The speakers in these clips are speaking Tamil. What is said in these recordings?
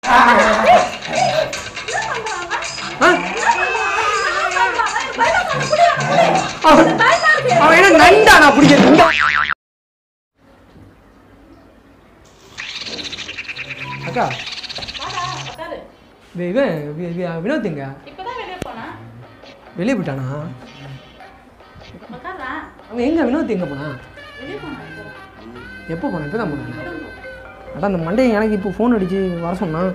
ஆ? அவன் அவன் என்ன நண்டா நான் பிடிக்கிறது இந்த அக்கா வே- இவன் வி- வி- வினோத் எங்க இப்பதான் வெளியே போனா வெளியே போயிட்டானா உட்கார்றா அவன் எங்க வினோத் எங்க போனா வெளியே போனா இப்போ. எப்போ போனான் இப்போ தான் போனான் அதான் அந்த மண்டே எனக்கு இப்போ ஃபோன் அடிச்சு வர சொன்னான்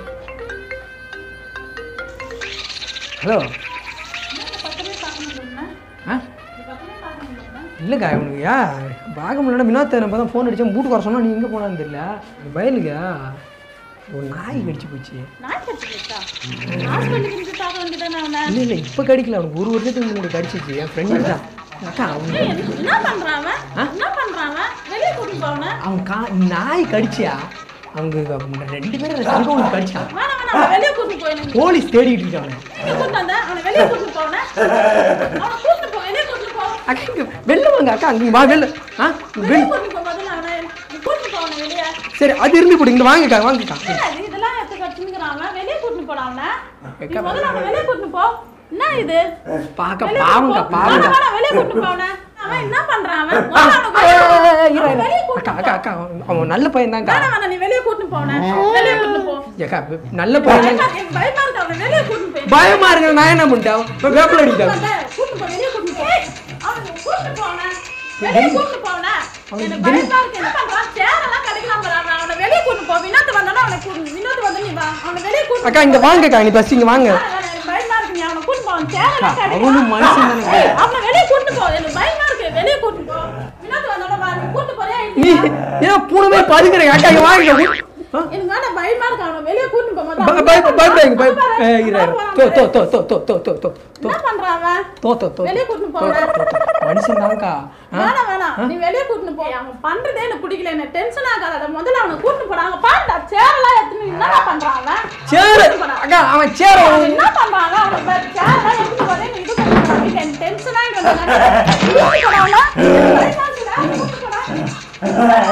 ஹலோ என்ன பக்கமே பார்க்க முடியும்னா ஆ இந்த பக்கமே பார்க்க முடியும்னா இல்லைக்கா இவனுக்கு ஏன் பார்க்க முடியல வினோத் நம்ம தான் ஃபோன் அடித்தேன் வீட்டுக்கு வர சொன்னா நீ எங்கே போனான்னு தெரியல எனக்கு பயலுக்கா ஒரு நாய் கடிச்சு போச்சு நாய் கடிச்சு போச்சா ஹாஸ்பிட்டலுக்கு இருந்து பார்க்க வேண்டியதானே அவனை இல்லை இல்லை இப்போ கடிக்கல அவனுக்கு ஒரு வருஷத்துக்கு முன்னாடி கடிச்சிச்சு என் ஃப்ரெண்டு தான் அக்கா அவன் ஏய், என்ன பண்றான் அவன் என்ன பண்றான் அவன் வெளியே கூட்டிட்டு போவன அவன் கா நாய் கடிச்சியா அவங்க அவங்க ரெண்டு பேரும் சங்க ஒன்று கடிச்சான் வேணாம் வேணாம் அவனை வெளியே கூட்டிட்டு போய் எனக்கு போலீஸ் தேடிட்டு இருக்காங்க நீங்க கூட்டிட்டு வந்த அவனை வெளியே கூட்டிட்டு போவன அவனை கூட்டிட்டு போ வெளியே கூட்டிட்டு போ அக்கா இங்கே வெளில வாங்க அக்கா அங்கே வா வெளில ஆ வெளியே வெளில கூட்டிட்டு போ முதல்ல அவனை நீ கூட்டிட்டு போவன வெளியே சரி அது இருந்து போடு இங்கே வாங்கக்கா வாங்கக்கா என்ன இது? இதெல்லாம் எடுத்து கடிச்சுக்கிறான் அவன் வெளியே கூட்டிட்டு போடா அவனை நீ அக்கா, முதல்ல அவனை வெளியே கூட்டிட்டு போ என்ன இது பார்க்க வெளியே பாவங்கக்கா கூட்டிட்டு போ. வேணாம், பாவங்கக்கா வேணாம், வெளியே கூட்டிட்டு போ அவனை. அவன் என்ன பண்றான் அவன் ஆ, முதல்ல அவனை ஆ, வெளியே ஆ, கூட்டிட்டு ஆ, போ. இரு, இரு. அவனை வெளியே அக்கா கூட்டிட்டு அக்கா அக்கா அவன் நல்ல பையன் தான்க்கா வேணாம் வேணாம், நீ வெளியே கூட்டிட்டு போன வெளியே கூட்டிட்டு போ ஏக்கா நல்ல பையன் பயமா தான் இருக்கு, பயமா இருக்கு அவனை வெளியே கூட்டிட்டு போய் பயமா இருக்கு நான் என்ன பண்ணிட்டேன் இப்போ வேப்பில் அடிக்கிட்டேன் கூட்டிட்டு போ வெளியே கூட்டிட்டு போ அவனை கூட்டிட்டு போ அவனை வெளியே கூட்டிட்டு போ அவனை எனக்கு பயமா இருக்கு என்ன பண்றான் சேரெல்லாம் கிடைக்கலாம் அவன் அவனை வெளியே கூட்டிட்டு போ வினோத் வந்தானா அவனை கூட்டு வினோத் வந்து நீ வா அவனை வெளியே கூட்டிட்டு அக்கா இங்க வாங்கக்கா நீ ஃபர்ஸ்ட் இங்க வாங்க போ. எனக்கு பயமா இருக்கு நீ அவனை கூட்டிட்டு போ அவன் சேரெல்லாம் கிடைக்கலாம் அவனும் மனுஷன் தானே ஏய், அவனை வெளியே கூட்டிட்டு போ எனக்கு பயமா இருக்கு வெளியே கூட்டிட்டு போ வினோத் வந்தானா வா நீ கூட்டிட்டு போறியா நீ இல்லையா ஏன் பூனை போய் பதுக்குறீங்க அக்கா இங்க வாங்க ஆ? எனக்கு வேணாம் பயமா இருக்கு அவனை வெளியே கூட்டிட்டு போ பய- முதல்ல. பய- பயப்படாதீங்க பய- பாரு, ஏய், இரு, இரு. பாரு, தோ தோ பாரு. தோ தோ தோ தோ தோ தோ தோ என்ன பண்றான் அவன் தோ தோ தோ வெளியே கூட்டிட்டு தோ, போங்க. தோ, தோ. மனுஷன் தான்க்கா ஆ? வேணாம் வேணாம் நீ வெளியே கூட்டிட்டு போ அவன் பண்றதே எனக்கு பிடிக்கல என்ன டென்ஷன் ஆகாத முதல்ல அவனை கூட்டிட்டு போறாங்க பாருடா சேரெல்லாம் எடுத்துன்னு என்ன பண்றான் அவன் சேரு அக்கா அவன் சேர அவன் என்ன பண்றான் அவன் அவன் பாரு, சேரெல்லாம் எடுத்துட்டு போறேன் நீ இது பண்றான் வீட்டுல எனக்கு டென்ஷன் ஆயிட்டு கூட்டிட்டு போறாங்களா கூட்டிட்டு போறா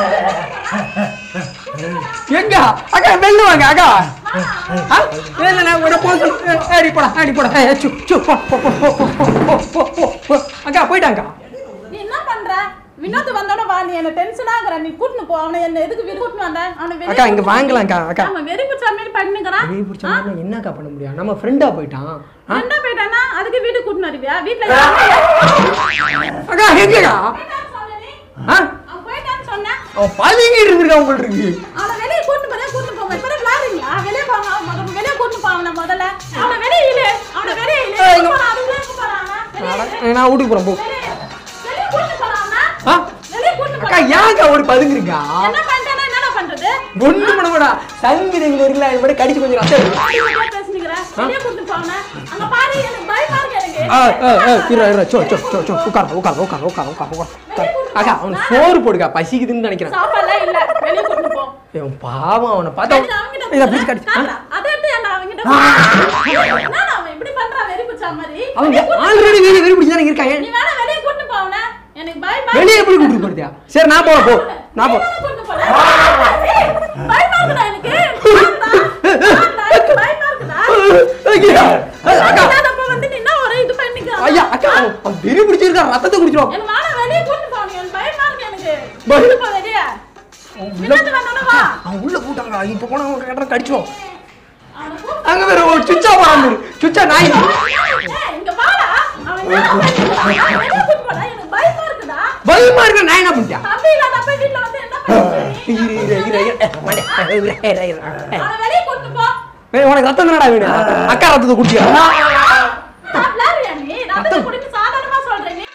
எங்க அக்கா வெளில வாங்க அக்கா ஆ? இல்ல நான் உன போ சொல்லு. ஏடி போடா ஏடி போடா ஏய், சு சு போ போ போ போ போ போ போ போ போ அக்கா போயிட்டாங்க நீ என்ன பண்ற வினோத் வந்தோட வா நீ என்ன டென்ஷன் ஆகுற நீ கூட்டிட்டு போ அவனை என்ன எதுக்கு வீடு கூட்டிட்டு வந்த அவனை வெளியே அக்கா இங்க கூட்டிட்டு வாங்கலாம்க்கா அக்கா அவன் வெறி பிடிச்ச மாதிரி பண்ணிக்கிறான் வெளிய பிடிச்ச மாதிரி என்னக்கா பண்ண முடியும் நம்ம ஃப்ரெண்டா போயிட்டான் ஆ? என்ன போயிட்டானா அதுக்கு வீடு கூட்டிட்டு வருவியா வீட்டுல யாரும் அக்கா எங்கக்கா போயிட்டான்னு சொன்ன நீ. ஆ அவன் போயிட்டான்னு சொன்னேன் அவன் பதுங்கி இருந்திருக்கா உங்களுக்கு இருக்கு அவனை வெளியே கூட்டிட்டு போறேன் கூட்டிட்டு போங்க இப்பதான் விளாடுறீங்களா வெளியே போங்க அவன் முதல்ல வெளியே கூட்டிட்டு போ அவனை முதல்ல அவனை வெளியே இழு அவனை வெளியே இழு ஏய், இங்க- போறான், அதுக்குள்ளே இருக்க போறான் அவன். வெளியே இழு. அட, நான் வீட்டுக்கு போறேன் போ வெளியே வெளியே கூட்டிட்டு போறான் அவனை. ஆ வெளியே கூட்டிட்டு அக்கா போறான். ஏன்க்கா ஒரு பதுங்குறீங்க என்ன பண்ணிட்டானா என்னடா பண்றது ஒண்ணு பண்ண மாட்டா சங்கீதங்கள் இருக்குல்ல இது மட்டும் கடிச்சு கொஞ்சம் ரத்தம் இருக்கு. வெளியே பேசுனீங்கிற வெளியே கூட்டிட்டு போ அவனை அங்க பாரு எனக்கு பயமா இருக்கு எனக்கு ஆ ஆ ஆ இரு இரு சோ சோ சோ சோ உட்கார் உட்கார் உட்கார் உட்கார் உட்கார் உட்கார் அக்கா அவன் சோறு போடுக்கா பசிக்குதுன்னு நினைக்கிறேன் சாப்பாடுலாம் இல்ல வெளியே கூட்டிட்டு போ இவன் பாவம் அவனை பார்த்தா இது அவன்கிட்ட இதை பிடிச்சு கடிச்சு ஆ? காட்டுடா. அதை எடுத்து ஏன்டா அவன்கிட்ட கொடு. என்னடா அவன் இப்படி பண்றான் வெறி பிடிச்ச மாதிரி அவங்க ஆல்ரெடி வெளியே வெளியே பிடிச்சி தானே இருக்காங்க நீ வேணா வெளியே கூட்டிட்டு போ அவனை எனக்கு பயமா வெளியே எப்படி கூட்டிட்டு போறதியா சரி நான் போறேன் போ நான் போ வெளியே கூட்டிட்டு போல. ஏய், பயமா இருக்குடா எனக்கு வேண்டாம். வேண்டாம், எனக்கு பயமா இருக்குடா ஐயா, அக்கா இல்லாதப்ப வந்து நீ என்ன ஒரு இது பண்ணிக்கிறான் ஐயா அக்கா அவன் அவன் வெறி பிடிச்சிருக்கா ரத்தத்தை குடிச்சிரும் எனக்கு வேணா வெளியே கூட்டிட்டு போ நீ எனக்கு பயமா இருக்கு எனக்கு பய- கூட்டிட்டு போ வெளியே வினோத் வந்தோட வா அவன் உள்ள போட்டாங்க இப்ப போனா அவன் கட்ட கடிச்சிரும் அவனை கூப்பிட்டு அங்க வேற ஒரு சுச்சா போறாங்க சுச்சா நாய் ஏய், இங்க வாடா அவன் என்ன பண்ணிக்கிறான்? வெளியே கூட்டிட்டு போடா எனக்கு பயமா இருக்குடா பயமா இருக்க நான் என்ன பண்ணியா தம்பி இல்லாதப்ப வீட்டுல வந்து என்ன பண்ணுறது இரு இரு இரு இரு ஏ, மண்டே, ஏ, இரு, இரு, இரு, இரு. அவனை வெளியே கூட்டிட்டு போ ஏய், உனக்கு ரத்தம் தானடா வேணும் அக்கா ரத்தத்தை குடிச்சியா நான் விளையாடுறியா நீ ரத்தத்தை குடின்னு சாதாரணமா சொல்றேன் நீ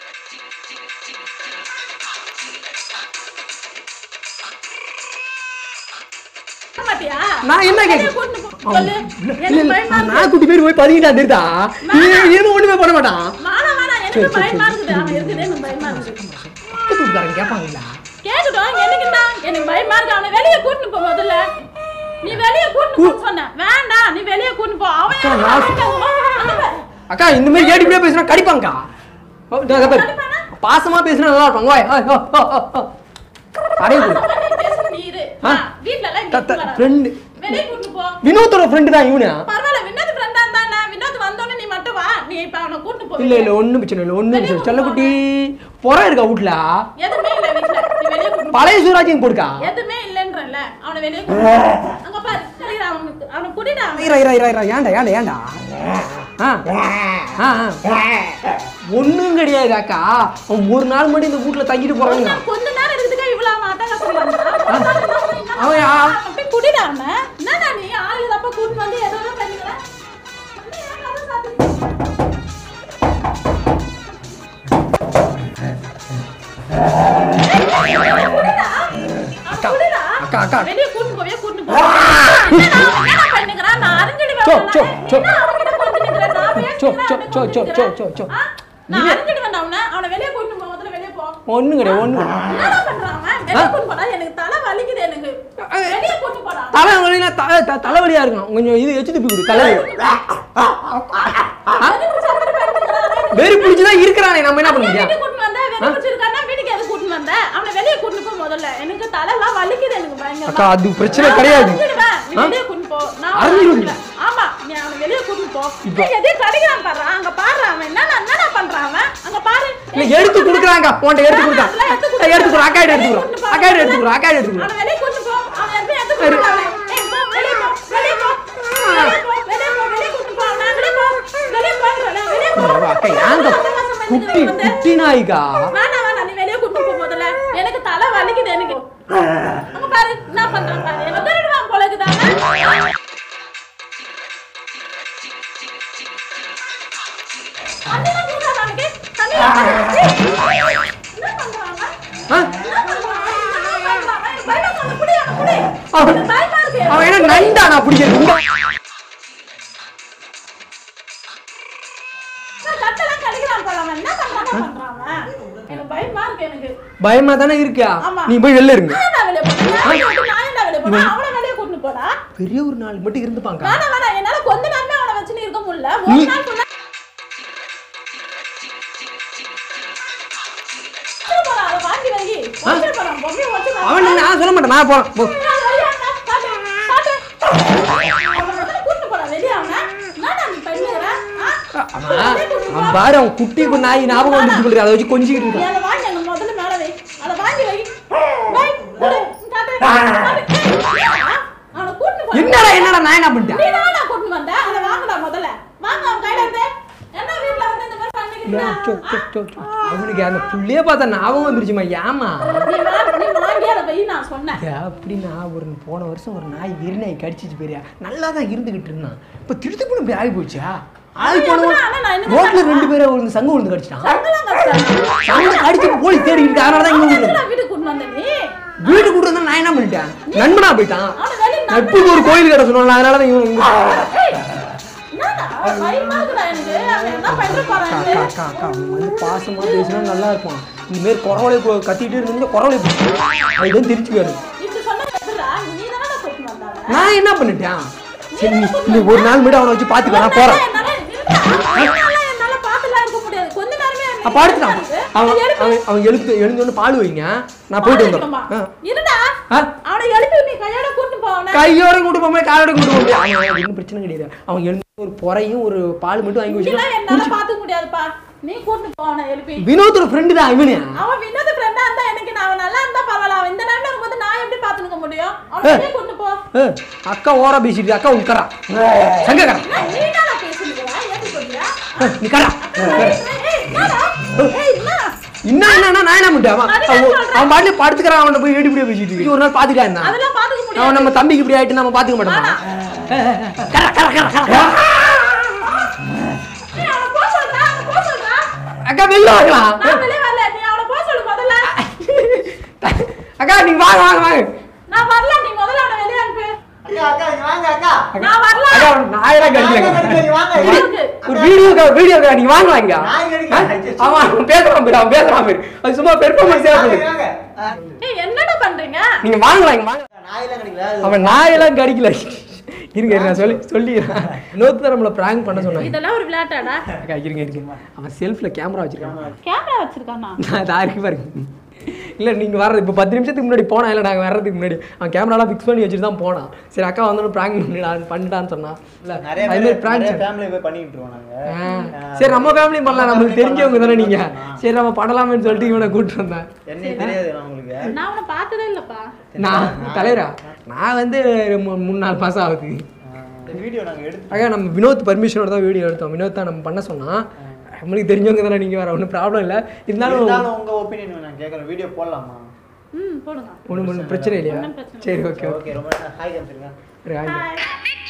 மாட்டியா? நான் என்ன வெளியே கேட்க கூட்டிட்டு போ. சொல்லு. இல்ல, எனக்கு இல்ல, பயமா இருக்கு. நான் குட்டி பேர் போய் பதுங்கிட்டா தெரியுதா இது ஒண்ணுமே பண்ண மாட்டான் வேணாம், வேணாம், எனக்கு பயமா இருக்குது. அவன் இருக்குது, எனக்கு பயமா இருக்குது. பக்கத்து வீட்டுக்காரங்க கேட்பாங்களா கேக்கட்டும், எனக்கு என்ன? எனக்கு பயமா இருக்கு. அவனை வெளியே கூட்டிட்டு போ முதல்ல. நீ வெளியே கூட்டிட்டு போன்னு சொன்ன. வேண்டாம், நீ வெளியே கூட்டிட்டு போ. அவன் அக்கா, எனக்கு நான் வேண்டாம். அங்க பாரு. அக்கா இந்த மாதிரி கேட்டு இப்படியே பேசினா கடிப்பாங்கக்கா ஓ, இதோ இதை பாரு. கடிப்பானா? பாசமா பேசினா நல்லா இருப்பாங்க ஓய், ஓய், ஓ, ஓ, ஓ, ஓ. அடைய கொடு நீ பேசு, நீ இரு. ஆ? ஆ, வீட்ல எல்லாம் இங்க இருந்து வராத. ஃப்ரெண்டு வெளியே கூட்டு போ வினோத்தோட ஃப்ரெண்டு தான் இவனு பரவாயில்ல வினோத் ஃப்ரெண்டா இருந்தானே வினோத் வந்தோடனே நீ மட்டும் வா நீ இப்ப அவனை கூட்டு போ இல்ல இல்ல ஒண்ணும் பிரச்சனை இல்ல ஒண்ணும் பிரச்சனை இல்ல. செல்லக்குட்டி புற இருக்கா வீட்ல எதுவுமே இல்ல வீட்ல நீ வெளியே கூட்டு போ. பழைய சூராஜிங் போடுக்கா எதுவுமே இல்லன்றல அவனை வெளியே கூட்டு போ. அங்க பாரு சரி அவனுக்கு அவனை குடிடா இரா இரா இரா இரா ஏன்டா ஏன்டா ஏன்டா ஆ ஆ ஆ. ஒண்ணும் கிடையாது அக்கா அவன் ஒரு நாள் மட்டும் இந்த வீட்ல தங்கிட்டு போறாங்க கொஞ்ச நேரம் இருக்கிறதுக்கே இவ்வளவு மாட்டாங்க அவன் யா- அப்படியே குடிடா அவனை என்னடா நீ ஆளு தப்ப கூட்டு வந்து ஏதோ ஒண்ணு பண்ணிக்கிற வந்து ஏன் கதை சாத்திட்டு அக்கா அக்கா அக்கா வெளிய கூட்டு போவே கூட்டு போ என்னடா அவன் என்ன பண்ணுகிறான் நான் அறிஞ்சிடுவேன் சோ, அவனை. சோ, சோ. என்ன அவன்கிட்ட கொஞ்சம் நிக்கிறேன் நான் சோ, பேசுகிறேன், சோ, அவனை சோ, கொஞ்சம் சோ, சோ, நிக்கிறேன். சோ, சோ. ஆ? நான் அறிஞ்சிடுவேன் அவனை அவனை வெளிய கூட்டு போ முதல்ல வெளிய போ ஒண்ணும் கிடையாது ஒண்ணு என்னடா பண்றான் அவன் வெளிய கூட்டு போடா எனக்கு தலை வலிக்குது எனக்கு வெளிய கூட்டு போடா தலைவலினா தலை த- தலைவலியா இருக்கும் கொஞ்சம் இது எச்சு துப்பி கொடு தலைவலி எதுக்கு சத்தம் பண்ணிக்கிறான்? வெறி பிடிச்சுதான் இருக்கிறானே நம்ம என்ன பண்ண ஏன் முடியும் வீட்டுக்கு கூட்டிட்டு வந்த? வெளிய பிடிச்சிருக்கான்னா வீட்டுக்கு எதுக்கு கூட்டிட்டு வந்த? அவனை வெளிய கூட்டிட்டு போ முதல்ல. எனக்கு தலைலாம் வலிக்குது எனக்கு பயங்கரமா. அக்கா அது பிரச்சனை நான் கிடையாது அறிஞ்சிடுவேன். நீ ஆ? வெளிய கூட்டிட்டு போ. நான் அறிஞ்சிடுவீங்க? அறிஞ்சிடுவேன். ஆமா, நீ அவனை வெளிய கூட்டிட்டு போ. ஏய், எதையும் கடிக்கிறான் பாருடா. அங்க பாருடா அவன். என்னடா- என்னடா பண்றான் அவன்? அங்க பாரு. இல்ல எடுத்து கொடுக்குறாங்க போன்ட்ட எடுத்து கொடுத்தா அதெல்லாம் எடுத்து கொடுக்குறான். எடுத்து கொடு அக்கா எடுத்து வெளிய கொடு கூட்டிட்டு போ. அக்கா எடுத்து கொடு அக்கா எடுத்து கொடு அவனை வெளிய கூட்டிட்டு போ. அவன் எடுத்து எடுத்து கொடுக்குறான் அவனை. ஏய், போ, வெளிய போ, வெளிய போ. வெளிய போ, வெளிய போ, வெளிய கூட்டிட்டு போ அவனை. வெளிய போ, வெளிய போங்கடா, வெளிய போ. அக்கா ஏங்க சந்தோஷம் குட்டி பண்ணிக்கிறேன் வந்து. குட்டி நாய்க்கா வேணாம் வேணாம் நீ வெளியே கூட்டு போ முதல்ல எனக்கு தலை வலிக்குது எனக்கு அங்க பாரு என்ன பண்றான் பாரு என்ன திருடுவான் போல இருக்குதா அவன்? தண்ணிலாம் கொடுக்குறான் அவனுக்கு. தண்ணிலாம் கொடுக்குறான். ஏய், என்ன பண்றான் அவன்? ஆ? என்ன பண்றான் அவன்? என்ன பண்றான் அவன்? எனக்கு பயமா இருக்கு. அவனை புடி, அவனை புடி. அவன் எனக்கு பயமா இருக்கு. அவன் என்ன நண்டா நான் பிடிக்கிறது இந்த நான் கட்டெல்லாம் கடிக்கிறான் போல அவன். என்ன பண்றான், என்ன பண்றான் அவன்? எனக்கு பயமா இருக்கு எனக்கு பயமா தானே இருக்கா ஆமா. நீ போய் வெளில இருங்க நான் என்ன வெளியே போனேன்? நான் விட்டு நான் என்ன வெளியே போனேன்? அவனை வெளியே கூட்டிட்டு போடா. பெரிய ஒரு நாள் மட்டும் இருந்துப்பாங்க வேணாம், வேணாம். என்னால கொஞ்ச நேரமே அவனை வச்சுன்னு இருக்க முடியல. ஒரு நீ- நாள் full ஆ- வச்சுட்டு போடா, அதை வாங்கி வை. வச்சுட்டு போடா, பொம்மையை வச்சுட்டு வா. அவன் நான் சொல்ல மாட்டேன் நான் போறேன் போ. நான் வெளியே அண்ணா, காட்டு, காட்டு. அவனை முதல்ல கூட்டிட்டு போடா, வெளியே அவனை. என்னடா நீ பண்ணுகிற? ஆ? அவன் வெளியே கூட்டிட்டு போ. அவன் பாரு அவன் குட்டி கு- நாய் ஞாபகம் வந்துச்சு போல இருக்கு. அதை வச்சு கொஞ்சிக்கிட்டு நீ இருக்கான் அதை வாங்கி அங்க முதல்ல மேல வை. அதை வாங்கி வை. வை, கொடு, காட்டு, காட்டு. ஏய், அவனை கூட்டிட்டு போ. என்னடா என்னடா நான் என்ன பண்ணிட்டேன் நீ தானடா கூட்டிட்டு வந்த? அதை வாங்குடா முதல்ல. வாங்க, அவன் கையில இருந்து. என்ன வீட்ல வந்து இந்த மாதிரி பண்ணிக்கிட்டு ஏன், சோ, இருக்க? சோ, சோ, சோ. அவனுக்கு அந்த புள்ளைய பார்த்தா ஞாபகம் வந்துருச்சுமா ஏமா நீ வா- நீ வாங்கி அதை வை, நான் சொன்னேன். அப்படின்னா ஒரு போன வருஷம் ஒரு நாய் வெறி நாய் கடிச்சிச்சு பெரியா நல்லா தான் இருந்துகிட்டு இருந்தான் இப்போ திருத்து போன இப்படி ஆகி போச்சா ஆகி போனவன் ஆனா நான் என்ன ரோட்ல ரெண்டு பேரை விழுந்து சங்கம் விழுந்து கடிச்சிட்டான் சங்கலாம் கஷ்டம். சங்கம் கடிச்சு போலீஸ் தேடிக்கிட்டு அதனால தான் இங்க விழுந்து எதுக்குடா வீட்டுக்கு கூட்டிட்டு வந்த நீ? வீட்டுக்கு கூட்டு வந்தா நான் என்ன பண்ணிட்டேன் நண்பனா போயிட்டான் அவனை வெளிய நம்பி- நட்புக்கு ஒரு கோயில் கடை சொன்னால அதனால தான் இவன் இங்க ஏய், என்னடா? பயமா இருக்குடா எனக்கு. அவன் என்ன பண்ண போறான் அக்கா எனக்கு? அக்கா அக்கா அவன் வந்து பாசமா பேசினா நல்லா இருப்பான் இந்த மாதிரி குறவலை கத்திட்டு இருந்து குறவலை அதுதான் தெரிச்சுக்காரு இப்படி சொன்னா எப்படிடா? நீ தானடா கூட்டிட்டு வந்த அவனை? நான் என்ன பண்ணிட்டேன் சரி நீ நீ ஒரு நாள் மட்டும் அவனை வச்சு பாத்துக்க நான் போறேன் என்னால நிறுத்தா. என்னால என்னால பாத்துலாம் இருக்க முடியாது. கொஞ்ச நேரமே எனக்கு அப்ப அடுத்துட்டான் இருக்கு. அவன் எழுப்பி- அவன் அவன் எழுத்து எழுந்தோன்னு பால் வைங்க நான் போயிட்டு வந்துடுறேன் ஆ. இருடா ஆ? அவனை எழுப்பி நீ கையோட கூட்டிட்டு போ அவனை. கையோட கூட்டு போக முடியாது காலோட கூட்டு போக முடியாது அவன் ஒன்றும் பிரச்சனை கிடையாது அவன் எழுந்து ஒரு பொறையும் ஒரு பால் மட்டும் வாங்கி இதெல்லாம் வச்சுக்கலாம் என்னால பாத்துக்க முடியாதுப்பா நீ கூட்டிட்டு போ அவனை எழுப்பி வினோத்தோட ஃப்ரெண்டு தான் இவனே அவன் வினோத ஃப்ரெண்டா இருந்தா எனக்கு நான் அவன் நல்லா இருந்தா பரவாயில்ல அவன் இந்த நேரம்ல இருக்கும்போது நான் எப்படி பாத்துக்க முடியும் அவனை வெளியே கூட்டிட்டு போ ஏ, அக்கா ஓரா பேசிட்டு அக்கா உட்காரா சங்கக்கரா நான் நீ தானே பேசுறீங்களா ஏத்தி சொல்றியா நீ கடா ஏய், என்னடா? ஏய், என்ன? என்ன என்ன நான் என்ன பண்ணிட்டேன் அவன் அவன் அவன் பாட்டுல படுத்துக்கிறான் அவனை போய் ஏடி இப்படியே பேசிட்டு இருக்கு. ஒரு நாள் பாத்துட்டா இருந்தான் அதெல்லாம் பாத்துக்க முடியாது அவன் நம்ம தம்பிக்கு இப்படி ஆயிட்டு நம்ம பாத்துக்க மாட்டோமா கரா கரா கரா கரா ஏய், அவனை போ சொல்றா, அவனை போ சொல்றா. அக்கா வெளில வாங்கலாம் நான் வெளியே வரல நீ அவனை போ சொல்லு முதல்ல அக்கா நீங்க வாங்க வாங்க வாங்க நான் வரல நீ முதல்ல அவனை வெளியே அனுப்பு அக்கா அக்கா இங்க வாங்க அக்கா நான் வரல அக்கா ஒரு நாயிரம் கடிக்கல இங்க வாங்க இருக்கு. ஒரு வீடியோ வீடியோ நீங்க வாங்கலாம் இங்க நான் கடிக்கல. அவன் அவன் பேசுறான் பேரு அவன் பேசுறான் பேரு அது சும்மா பெர்ஃபார்மன்ஸ் வாங்க, பண்ணுது வாங்க. ஆ, ஏய் என்னடா பண்றீங்க நீங்க வாங்கலாம் இங்க வாங்க நாயெல்லாம் கிடைக்கல அது அவன் நாயெல்லாம் கடிக்கல இருங்க இருங்க, நான் சொல்லி சொல்லிடுறேன் இன்னொருத்தர் நம்மள பிராங்க் பண்ண சொன்னாங்க இதெல்லாம் ஒரு விளையாட்டாடா அக்கா இருங்க இருங்க அவன் செல்ஃப்ல கேமரா வச்சிருக்கான் கேமரா வச்சிருக்கானா நான் இதா இருக்கு பாருங்க இல்லை நீங்கள் வர்றது இப்போ பத்து நிமிஷத்துக்கு முன்னாடி போனா இல்லை நாங்கள் வர்றதுக்கு முன்னாடி அவன் கேமராலாம் ஃபிக்ஸ் பண்ணி வச்சுட்டு தான் போனான் சரி அக்கா வந்தோன்னு ப்ராங்க் பண்ணிடான்னு பண்ணிட்டான்னு சொன்னான் இல்லை நிறைய அது மாதிரி பேர் ப்ராங்க் நிறைய ஃபேமிலி போய் பண்ணிட்டு இருக்கோம் நாங்க சரி நம்ம ஃபேமிலி பண்ணலாம் நம்மளுக்கு தெரிஞ்சவங்க தானே நீங்க சரி நம்ம பண்ணலாமேன்னு சொல்லிட்டு இவனை கூப்பிட்டு வந்தேன் என்னையும் தெரியாது உங்களுக்கு நான் அவனை பார்த்ததே இல்லப்பா நான் தலைவரா நான் வந்து மூ- மூணு நாலு மாசம் ஆகுது வீடியோ நாங்க எடுத்து ஆக நம்ம வினோத் பர்மிஷனோட தான் வீடியோ எடுத்தோம் வினோத் தான் நம்ம பண்ண சொன்னான் நம்மளுக்கு தெரிஞ்சவங்க தானே நீங்கள் வேற ஒன்றும் ப்ராப்ளம் இல்லை இருந்தாலும் இருந்தாலும் உங்க ஒப்பீனியன் நான் கேட்கறேன் வீடியோ போடலாமா ம் போடுங்க ஒன்றும் ஒன்றும் பிரச்சனை இல்லையா ஒண்ணும் பிரச்சனை சரி ஓகே ஓகே ரொம்ப ஹாய் காமிச்சிருங்க ஓகே Bye.